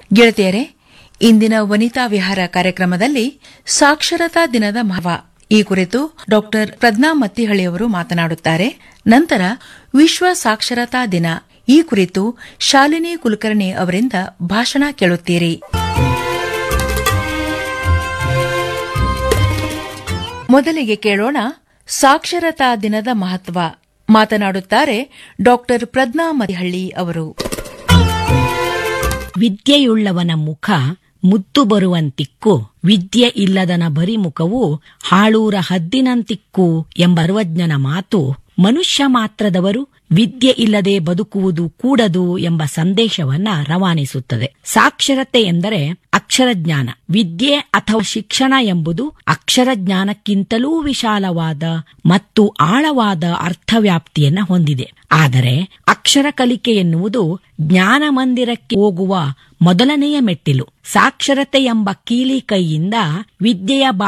ಗೆಳತಿಯರೇ ಇಂದಿನ ವನಿತಾ ವಿಹಾರ ಕಾರ್ಯಕ್ರಮದಲ್ಲಿ ಸಾಕ್ಷರತಾ ದಿನದ ಮಹತ್ವ ಈ ಕುರಿತು ಡಾಕ್ಟರ್ ಪ್ರಜ್ಞಾ ಮತ್ತಿಹಳ್ಳಿಯವರು ಮಾತನಾಡುತ್ತಾರೆ ನಂತರ ವಿಶ್ವ ಸಾಕ್ಷರತಾ ದಿನ ಈ ಕುರಿತು ಶಾಲಿನಿ ಕುಲಕರ್ಣಿ ಅವರಿಂದ ಭಾಷಣ ಕೇಳುತ್ತೀರಿ ಮೊದಲಿಗೆ ಕೇಳೋಣ ಸಾಕ್ಷರತಾ ದಿನದ ಮಹತ್ವ ಮಾತನಾಡುತ್ತಾರೆ ಡಾಕ್ಟರ್ ಪ್ರಜ್ಞಾ ಮತ್ತಿಹಳ್ಳಿ ಅವರು ವಿದ್ಯೆಯುಳ್ಳವನ ಮುಖ ಮುದ್ದು ಬರುವಂತಿಕ್ಕು ವಿದ್ಯೆ ಇಲ್ಲದನ ಬರಿಮುಖವು ಹಾಳೂರ ಹದ್ದಿನಂತಿಕ್ಕು ಎಂಬ ಸರ್ವಜ್ಞನ ಮಾತು ಮನುಷ್ಯ ಮಾತ್ರದವರು ವಿದ್ಯೆ ಇಲ್ಲದೆ ಬದುಕುವುದು ಕೂಡದು ಎಂಬ ಸಂದೇಶವನ್ನ ರವಾನಿಸುತ್ತದೆ ಸಾಕ್ಷರತೆ ಎಂದರೆ ಅಕ್ಷರಜ್ಞಾನ ವಿದ್ಯೆ ಅಥವಾ ಶಿಕ್ಷಣ ಎಂಬುದು ಅಕ್ಷರಜ್ಞಾನಕ್ಕಿಂತಲೂ ವಿಶಾಲವಾದ ಮತ್ತು ಆಳವಾದ ಅರ್ಥವ್ಯಾಪ್ತಿಯನ್ನ ಹೊಂದಿದೆ ಆದರೆ ಅಕ್ಷರ ಕಲಿಕೆ ಎನ್ನುವುದು ಜ್ಞಾನ ಮಂದಿರಕ್ಕೆ ಹೋಗುವ ಮೊದಲನೆಯ ಮೆಟ್ಟಿಲು ಸಾಕ್ಷರತೆ ಎಂಬ ಕೀಲಿ ಕೈಯಿಂದ ವಿದ್ಯೆಯ